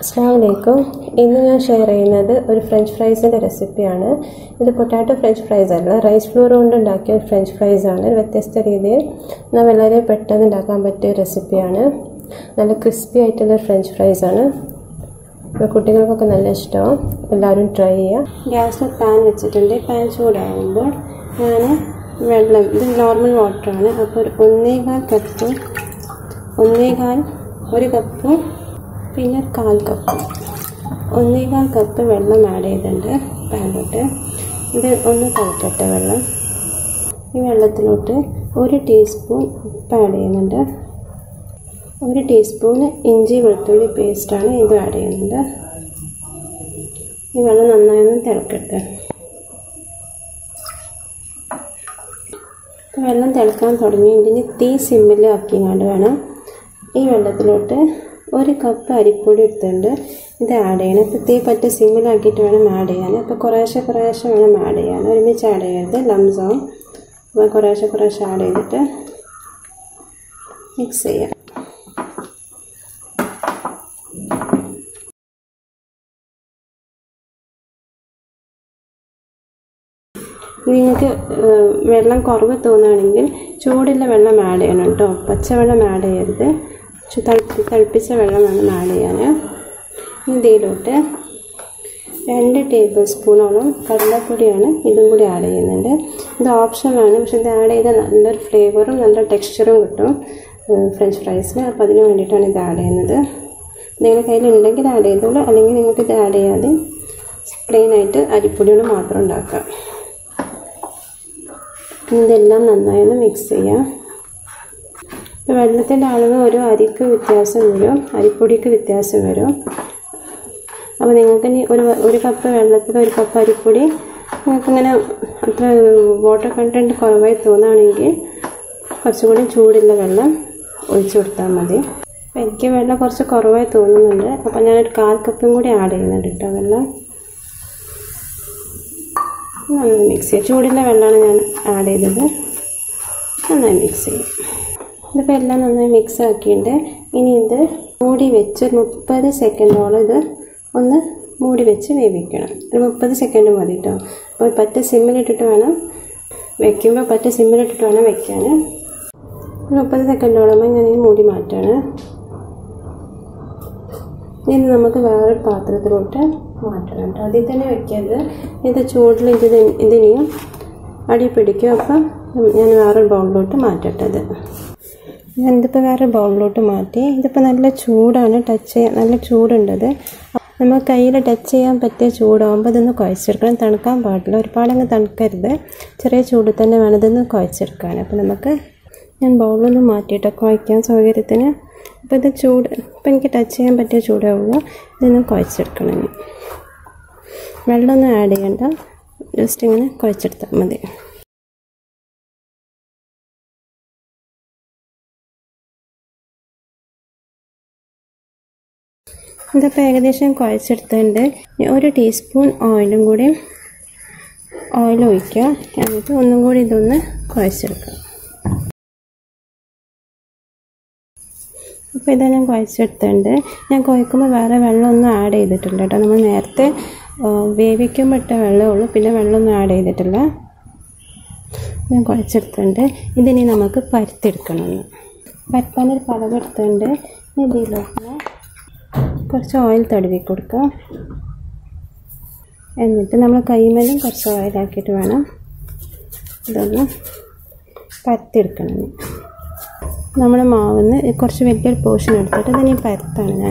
അസ്സാമലൈക്കും ഇന്ന് ഞാൻ ഷെയർ ചെയ്യുന്നത് ഒരു ഫ്രഞ്ച് ഫ്രൈസിൻ്റെ റെസിപ്പിയാണ് ഇത് പൊട്ടാറ്റോ ഫ്രഞ്ച് ഫ്രൈസ് അല്ല റൈസ് ഫ്ലോർ കൊണ്ട് ഉണ്ടാക്കിയ ഒരു ഫ്രഞ്ച് ഫ്രൈസ് ആണ് ഒരു വ്യത്യസ്ത രീതിയിൽ എന്നാൽ വളരെ പെട്ടെന്ന് ഉണ്ടാക്കാൻ പറ്റിയ റെസിപ്പിയാണ് നല്ല ക്രിസ്പി ആയിട്ടുള്ള ഫ്രഞ്ച് ഫ്രൈസ് ആണ് അപ്പോൾ കുട്ടികൾക്കൊക്കെ നല്ല ഇഷ്ടമാവും എല്ലാവരും ട്രൈ ചെയ്യുക ഗ്യാസിൽ പാൻ വെച്ചിട്ടുണ്ട് പാൻ ചൂടാകുമ്പോൾ ഞാൻ വെള്ളം ഇത് നോർമൽ വാട്ടറാണ് അപ്പോൾ ഒരു ഒന്നേകാൽ കപ്പ് ഒന്നേകാൽ ഒരു കപ്പ് പിന്നെ കാൽ കപ്പ് ഒന്നേകാൽ കപ്പ് വെള്ളം ആഡ് ചെയ്തിട്ടുണ്ട് പാനിലോട്ട് ഇത് ഒന്ന് തിളക്കട്ടെ വെള്ളം ഈ വെള്ളത്തിലോട്ട് ഒരു ടീസ്പൂൺ ഉപ്പ് ആഡ് ചെയ്യുന്നുണ്ട് ഒരു ടീസ്പൂൺ ഇഞ്ചി വെളുത്തുള്ളി പേസ്റ്റാണ് ഇത് ആഡ് ചെയ്യുന്നത് ഈ വെള്ളം നന്നായി ഒന്ന് തിളക്കട്ടെ വെള്ളം തിളക്കാൻ തുടങ്ങി ഇതിന് തീ സിമ്മിൽ ആക്കിങ്ങാണ്ട് വേണം ഈ വെള്ളത്തിലോട്ട് ഒരു കപ്പ് അരിപ്പൊടി എടുത്തിട്ടുണ്ട് ഇത് ആഡ് ചെയ്യണം ഇപ്പോൾ തീ പറ്റ സിമ്മിലാക്കിയിട്ട് വേണം ആഡ് ചെയ്യാൻ അപ്പോൾ കുറേശ്ശെ കുറേശ്ശെ വേണം ആഡ് ചെയ്യാൻ ഒരുമിച്ച് ആഡ് ചെയ്യരുത് ലംസാവും അപ്പോൾ കുറേശ്ശെ കുറേശ്ശെ ആഡ് ചെയ്തിട്ട് മിക്സ് ചെയ്യാം നിങ്ങൾക്ക് വെള്ളം കുറവ് തോന്നുകയാണെങ്കിൽ ചൂടുള്ള വെള്ളം ആഡ് ചെയ്യണം കേട്ടോ പച്ചവെള്ളം ആഡ് ചെയ്യരുത് തിളപ്പി തിളപ്പിച്ച വെള്ളം വേണം ആഡ് ചെയ്യാൻ ഇതിലോട്ട് രണ്ട് ടേബിൾ സ്പൂണോളം കടലപ്പൊടിയാണ് ഇതും കൂടി ആഡ് ചെയ്യുന്നുണ്ട് ഇത് ഓപ്ഷനാണ് പക്ഷെ ഇത് ആഡ് ചെയ്താൽ നല്ലൊരു ഫ്ലേവറും നല്ല ടെക്സ്ചറും കിട്ടും ഫ്രഞ്ച് ഫ്രൈസിന് അപ്പോൾ അതിന് വേണ്ടിയിട്ടാണ് ഇത് ആഡ് ചെയ്യുന്നത് നിങ്ങളുടെ കയ്യിൽ ഉണ്ടെങ്കിൽ ആഡ് ചെയ്തോളൂ അല്ലെങ്കിൽ നിങ്ങൾക്ക് ഇത് ആഡ് ചെയ്യാതെ പ്ലെയിനായിട്ട് അരിപ്പൊടിയോട് മാത്രം ഉണ്ടാക്കാം ഇതെല്ലാം നന്നായി ഒന്ന് മിക്സ് ചെയ്യാം വെള്ളത്തിൻ്റെ അളവ് ഒരു അരിക്ക് വ്യത്യാസം വരും അരിപ്പൊടിക്ക് വ്യത്യാസം വരും അപ്പോൾ നിങ്ങൾക്ക് ഇനി ഒരു ഒരു കപ്പ് വെള്ളത്തിൽ ഒരു കപ്പ് അരിപ്പൊടി നിങ്ങൾക്കിങ്ങനെ അത്ര വാട്ടർ കണ്ടൻറ്റ് കുറവായി തോന്നുകയാണെങ്കിൽ കുറച്ചുകൂടി ചൂടുള്ള വെള്ളം ഒഴിച്ചു കൊടുത്താൽ മതി അപ്പോൾ എനിക്ക് വെള്ളം കുറച്ച് കുറവായി തോന്നുന്നുണ്ട് അപ്പോൾ ഞാനൊരു കാൽ കപ്പും കൂടി ആഡ് ചെയ്യുന്നുണ്ട് കേട്ടോ വെള്ളം നന്നായി മിക്സ് ചെയ്യും ചൂടുള്ള വെള്ളമാണ് ഞാൻ ആഡ് ചെയ്തത് നന്നായി മിക്സ് ചെയ്യും ഇതിപ്പോൾ എല്ലാം നന്നായി മിക്സ് ആക്കിയിട്ട് ഇനി ഇത് മൂടി വെച്ച് മുപ്പത് സെക്കൻഡോളം ഇത് ഒന്ന് മൂടി വെച്ച് വേവിക്കണം ഒരു മുപ്പത് സെക്കൻഡ് മതി കേട്ടോ അപ്പോൾ പറ്റ സിമ്മിലിട്ടിട്ട് വേണം വെക്കുമ്പോൾ പറ്റ സിമ്മിലിട്ടിട്ട് വേണം വെക്കാൻ മുപ്പത് സെക്കൻഡോളമായി ഞാൻ ഈ മൂടി മാറ്റാണ് ഇനി നമുക്ക് വേറൊരു പാത്രത്തിലോട്ട് മാറ്റണം കേട്ടോ അതിൽ തന്നെ വെക്കരുത് ഇത് ചൂടിൽ ഇത് ഇതിനെയും അടി പിടിക്കും അപ്പം ഞാൻ വേറൊരു ബൗളിലോട്ട് മാറ്റട്ടെ ഇത് ഞാൻ ഇതിപ്പോൾ വേറെ ബൗളിലോട്ട് മാറ്റി ഇതിപ്പോൾ നല്ല ചൂടാണ് ടച്ച് ചെയ്യാൻ നല്ല ചൂടുണ്ടത് നമ്മൾ കയ്യിൽ ടച്ച് ചെയ്യാൻ പറ്റിയ ചൂടാകുമ്പോൾ ഇതൊന്ന് കുഴച്ചെടുക്കണം തണുക്കാൻ പാടില്ല ഒരുപാടങ്ങ് തണുക്കരുത് ചെറിയ ചൂടിൽ തന്നെ വേണം ഇതൊന്ന് കുഴച്ചെടുക്കാൻ അപ്പോൾ നമുക്ക് ഞാൻ ബൗളൊന്ന് മാറ്റിയിട്ട് കുഴയ്ക്കാൻ സൗകര്യത്തിന് അപ്പോൾ ഇത് ചൂട് ഇപ്പം എനിക്ക് ടച്ച് ചെയ്യാൻ പറ്റിയ ചൂടാവുള്ളൂ ഇതൊന്ന് കുഴച്ചെടുക്കണം ഇനി വെള്ളമൊന്നും ആഡ് ചെയ്യണ്ട ജസ്റ്റ് ഇങ്ങനെ കുഴച്ചെടുത്താൽ മതി ഇതിപ്പോൾ ഏകദേശം കുഴച്ചെടുത്തിട്ടുണ്ട് ഒരു ടീസ്പൂൺ ഓയിലും കൂടി ഓയിൽ ഒഴിക്കുക എന്നിട്ട് ഒന്നും കൂടി ഇതൊന്ന് കുഴച്ചെടുക്കുക അപ്പോൾ ഇതാ ഞാൻ കുഴച്ചെടുത്തിട്ടുണ്ട് ഞാൻ കുഴക്കുമ്പോൾ വേറെ വെള്ളമൊന്നും ആഡ് ചെയ്തിട്ടില്ല കേട്ടോ നമ്മൾ നേരത്തെ വേവിക്കുമ്പോൾ ഇട്ട വെള്ളമേ ഉള്ളൂ പിന്നെ വെള്ളമൊന്നും ആഡ് ചെയ്തിട്ടില്ല ഞാൻ കുഴച്ചെടുത്തിട്ടുണ്ട് ഇതിനി നമുക്ക് പരുത്തെടുക്കണം പരപ്പാനൊരു പലവ് എടുത്തിട്ടുണ്ട് ഇതിലോട്ട് കുറച്ച് ഓയിൽ തടവി കൊടുക്കുക എന്നിട്ട് നമ്മൾ കൈമേലും കുറച്ച് ഓയിലാക്കിയിട്ട് വേണം ഇതൊന്ന് പരത്തിയെടുക്കണം നമ്മൾ മാവിന്ന് കുറച്ച് വലിയൊരു പോർഷൻ എടുത്തിട്ട് ഇതിന് പരത്താണ് ഞാൻ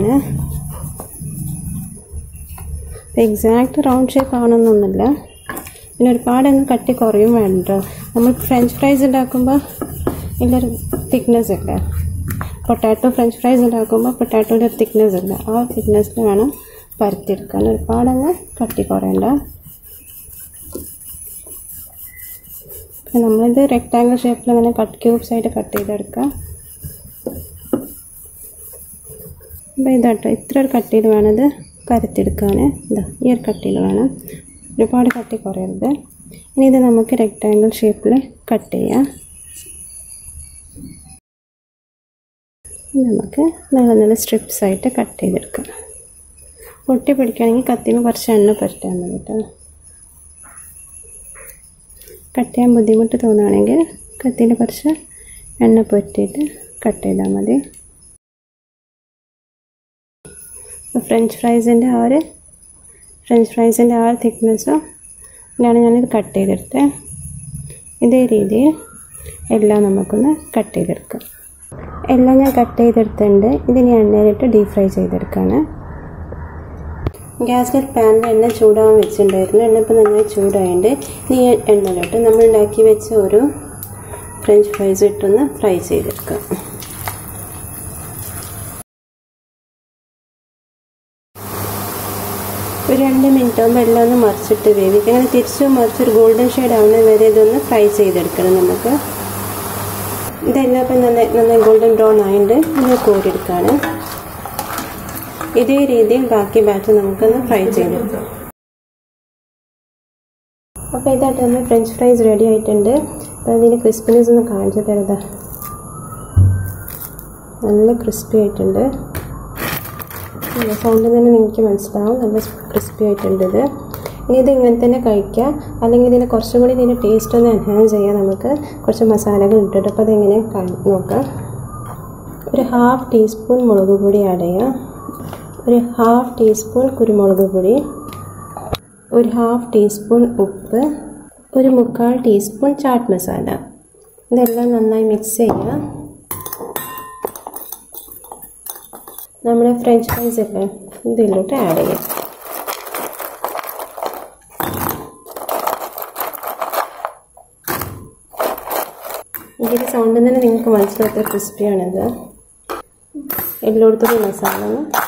എക്സാക്റ്റ് റൗണ്ട് ഷേപ്പ് ആവണമെന്നൊന്നുമില്ല പിന്നെ ഒരുപാടൊന്നും കട്ടി കുറയും വേണ്ട നമ്മൾ ഫ്രഞ്ച് ഫ്രൈസ് ഉണ്ടാക്കുമ്പോൾ ഇതിലൊരു തിക്നെസ് ഇല്ല പൊട്ടാറ്റോ ഫ്രഞ്ച് ഫ്രൈസ് ഉണ്ടാക്കുമ്പോൾ പൊട്ടാറ്റോയുടെ ഒരു തിക്നെസ് ഇല്ല ആ തിക്നെസ്സിൽ വേണം പരത്തിയെടുക്കാൻ ഒരുപാടങ്ങ് കട്ടി കുറയണ്ട നമ്മളിത് റെക്റ്റാങ്കിൾ ഷേപ്പിൽ ഇങ്ങനെ കട്ട് ക്യൂബ്സ് ആയിട്ട് കട്ട് ചെയ്തെടുക്കാം അപ്പോൾ ഇതാട്ടോ ഇത്ര ഒരു കട്ടിയിൽ വേണം ഇത് പരത്തിയെടുക്കാൻ ഇതാ ഈ ഒരു കട്ടിയിൽ വേണം ഒരുപാട് കട്ടി കുറയരുത് ഇനി ഇത് നമുക്ക് റെക്റ്റാങ്കിൾ ഷേപ്പിൽ കട്ട് ചെയ്യാം നമുക്ക് നല്ല നല്ല സ്ട്രിപ്സ് ആയിട്ട് കട്ട് ചെയ്തെടുക്കാം പൊട്ടി പിടിക്കുകയാണെങ്കിൽ കത്തിമ കുറച്ച് എണ്ണ പുരട്ടാൻ മതി കേട്ടോ കട്ട് ചെയ്യാൻ ബുദ്ധിമുട്ട് തോന്നുകയാണെങ്കിൽ കത്തിയിൽ കുറച്ച് എണ്ണ പുരട്ടിയിട്ട് കട്ട് ചെയ്താൽ മതി ഫ്രഞ്ച് ഫ്രൈസിൻ്റെ ആ ഒരു ഫ്രഞ്ച് ഫ്രൈസിൻ്റെ ആ ഒരു തിക്നെസ്സും ഇതാണ് ഞാനിത് കട്ട് ചെയ്തെടുത്തത് ഇതേ രീതിയിൽ എല്ലാം നമുക്കൊന്ന് കട്ട് ചെയ്തെടുക്കാം എല്ലാം ഞാൻ കട്ട് ചെയ്തെടുത്തിട്ടുണ്ട് ഇതിനി എണ്ണയിലിട്ട് ഡീപ് ഫ്രൈ ചെയ്തെടുക്കുകയാണ് ഗ്യാസിൽ പാനിൽ എണ്ണ ചൂടാവാൻ വെച്ചിട്ടുണ്ടായിരുന്നു എണ്ണ ഇപ്പോൾ നന്നായി ചൂടായതുകൊണ്ട് ഈ എണ്ണയിലോട്ട് നമ്മൾ ഉണ്ടാക്കി വെച്ച ഒരു ഫ്രഞ്ച് ഫ്രൈസ് ഇട്ടൊന്ന് ഫ്രൈ ചെയ്തെടുക്കാം ഒരു രണ്ട് മിനിറ്റ് ആകുമ്പോൾ എല്ലാം ഒന്ന് മറിച്ചിട്ട് വേവിക്കുക അങ്ങനെ തിരിച്ചു മറിച്ചൊരു ഗോൾഡൻ ഷെയ്ഡ് ആവുന്ന വരെ ഇതൊന്ന് ഫ്രൈ ചെയ്തെടുക്കണം നമുക്ക് ഇതെല്ലാം ഇപ്പം നന്നായി നന്നായി ഗോൾഡൻ ബ്രൗൺ ആയിട്ട് ഇത് കോരിയെടുക്കുകയാണ് ഇതേ രീതിയിൽ ബാക്കി ബാച്ച് നമുക്കൊന്ന് ഫ്രൈ ചെയ്തെടുക്കാം അപ്പോൾ ഇതായിട്ട് നമ്മൾ ഫ്രഞ്ച് ഫ്രൈസ് റെഡി ആയിട്ടുണ്ട് അപ്പോൾ അതിൻ്റെ ക്രിസ്പിനെസ് ഒന്ന് കാണിച്ചു തരുതാ നല്ല ക്രിസ്പി ആയിട്ടുണ്ട് സൗണ്ടിൽ തന്നെ നിങ്ങൾക്ക് മനസ്സിലാവും നല്ല ക്രിസ്പി ആയിട്ടുണ്ട് ഇത് ഇനി ഇത് ഇങ്ങനെ തന്നെ കഴിക്കാം അല്ലെങ്കിൽ ഇതിന് കുറച്ചും കൂടി ഇതിൻ്റെ ടേസ്റ്റ് ഒന്ന് എൻഹാൻസ് ചെയ്യാം നമുക്ക് കുറച്ച് മസാലകൾ ഇട്ടിട്ട് അപ്പോൾ അതെങ്ങനെ നോക്കാം ഒരു ഹാഫ് ടീസ്പൂൺ മുളക് പൊടി ആഡ് ചെയ്യാം ഒരു ഹാഫ് ടീസ്പൂൺ കുരുമുളക് പൊടി ഒരു ഹാഫ് ടീസ്പൂൺ ഉപ്പ് ഒരു മുക്കാൽ ടീസ്പൂൺ ചാട്ട് മസാല ഇതെല്ലാം നന്നായി മിക്സ് ചെയ്യുക നമ്മുടെ ഫ്രഞ്ച് ഫ്രൈസ് ഒക്കെ ഇതിലോട്ട് ആഡ് ചെയ്യാം ഇതിൻ്റെ സൗണ്ടിൽ തന്നെ നിങ്ങൾക്ക് മനസ്സിലാത്ത ക്രിസ്പിയാണിത് എല്ലായിടത്തും മസാല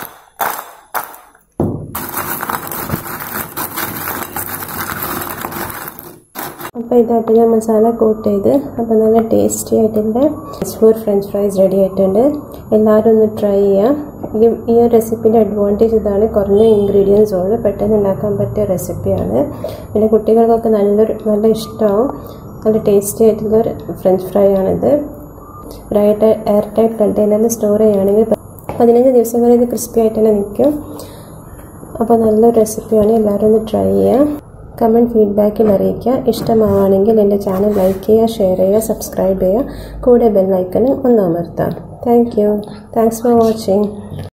അപ്പോൾ ഇതായിട്ട് ഞാൻ മസാല കോട്ട് ചെയ്ത് അപ്പോൾ നല്ല ടേസ്റ്റി ആയിട്ടുണ്ട് ഫോർ ഫ്രഞ്ച് ഫ്രൈസ് റെഡി ആയിട്ടുണ്ട് എല്ലാവരും ഒന്ന് ട്രൈ ചെയ്യാം ഈ ഈ ഒരു റെസിപ്പിൻ്റെ അഡ്വാൻറ്റേജ് ഇതാണ് കുറഞ്ഞ ഇൻഗ്രീഡിയൻസ് ഉള്ളു പെട്ടെന്ന് ഉണ്ടാക്കാൻ പറ്റിയ റെസിപ്പിയാണ് പിന്നെ കുട്ടികൾക്കൊക്കെ നല്ലൊരു നല്ല ഇഷ്ടമാവും നല്ല ടേസ്റ്റി ആയിട്ടുള്ള ഒരു ഫ്രഞ്ച് ഫ്രൈ ആണിത് ഒരു എയർ ടൈറ്റ് കണ്ടെയ്നറിൽ സ്റ്റോർ ചെയ്യുകയാണെങ്കിൽ പതിനഞ്ച് ദിവസം വരെ ഇത് ക്രിസ്പി ആയിട്ട് തന്നെ നിൽക്കും അപ്പോൾ നല്ലൊരു റെസിപ്പിയാണ് എല്ലാവരും ഒന്ന് ട്രൈ ചെയ്യുക കമൻറ്റ് ഫീഡ്ബാക്കിൽ അറിയിക്കുക ഇഷ്ടമാവുകയാണെങ്കിൽ എൻ്റെ ചാനൽ ലൈക്ക് ചെയ്യുക ഷെയർ ചെയ്യുക സബ്സ്ക്രൈബ് ചെയ്യുക കൂടെ ബെൽ ഐക്കണും ഒന്ന് അമർത്താം thank you thanks for watching